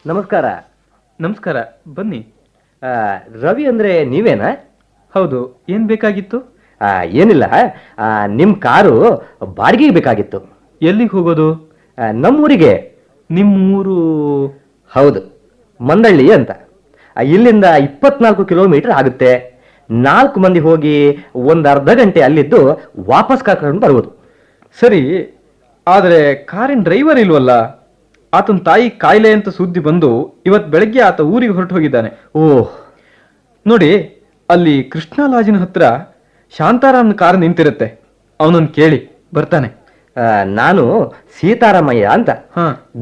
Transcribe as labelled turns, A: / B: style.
A: ನಮಸ್ಕಾರ
B: ನಮಸ್ಕಾರ ಬನ್ನಿ
A: ಆ, ರವಿ ಅಂದ್ರೆ ನೀವೇನಾ
B: ಹೌದು ಏನ್ ಬೇಕಾಗಿತ್ತು
A: ಆ, ಏನಿಲ್ಲ ಆ, ನಿಮ್ ಕಾರು ಬಾಡಿಗೆಗೆ ಬೇಕಾಗಿತ್ತು
B: ಎಲ್ಲಿಗೆ ಹೋಗೋದು
A: ಆ, ನಮ್ಮೂರಿಗೆ
B: ನಿಮ್ಮೂರು
A: ಹೌದು ಮಂದಳ್ಳಿ ಅಂತ ಆ, ಇಲ್ಲಿಂದ ಇಪ್ಪತ್ನಾಲ್ಕು ಕಿಲೋಮೀಟರ್ ಆಗುತ್ತೆ ನಾಲ್ಕು ಮಂದಿ ಹೋಗಿ ಒಂದು ಅರ್ಧ ಗಂಟೆ ಅಲ್ಲಿದ್ದು ವಾಪಸ್ ಕರ್ಕೊಂಡು ಬರ್ಬೋದು
B: ಸರಿ ಆದ್ರೆ ಕಾರಿನ ಡ್ರೈವರ್ ಇಲ್ವಲ್ಲ ಆತನ ತಾಯಿ ಕಾಯಿಲೆ ಅಂತ ಸುದ್ದಿ ಬಂದು ಇವತ್ ಬೆಳಗ್ಗೆ ಆತ ಊರಿಗೆ ಹೊರಟು ಹೋಗಿದ್ದಾನೆ
A: ಓಹ್
B: ನೋಡಿ ಅಲ್ಲಿ ಕೃಷ್ಣ ಲಾಜಿನ ಹತ್ರ ಶಾಂತಾರಾಮನ ಕಾರ್ ನಿಂತಿರುತ್ತೆ ಅವನನ್ನು ಕೇಳಿ ಬರ್ತಾನೆ
A: ಆ, ನಾನು ಸೀತಾರಾಮಯ್ಯ ಅಂತ
B: ಹಾ